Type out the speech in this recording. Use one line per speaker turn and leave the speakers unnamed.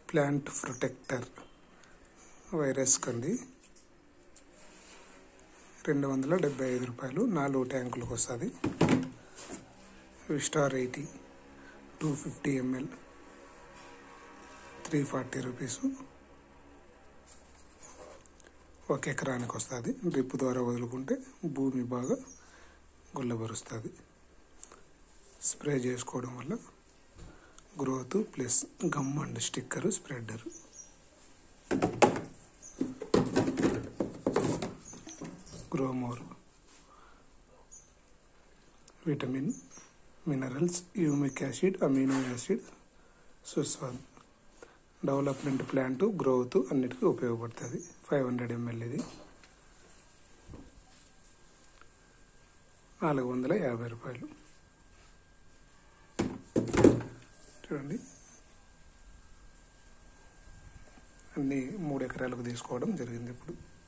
plant protector virus కంది రెండు వందల డెబ్బై ఐదు రూపాయలు నాలుగు ట్యాంకులకు వస్తుంది విస్టార్ eighty two fifty ML three forty rupees ఒక ఎకరానికి వస్తుంది డ్రిప్ ద్వారా వదులుకుంటే భూమి బాగా గుల్లబరుస్తుంది స్ప్రే చేసుకోవడం వల్ల growth plus gum and sticker spreader Gromor vitamin minerals humic acid amino acid సుస్వాన్ డెవలప్మెంట్ ప్లాంట్ గ్రోత్ అన్నిటికీ ఉపయోగపడుతుంది ఫైవ్ హండ్రెడ్ ఎంఎల్ ఇది నాలుగు వందల యాభై రూపాయలు చూడండి అన్నీ మూడు ఎకరాలకు తీసుకోవడం జరిగింది ఇప్పుడు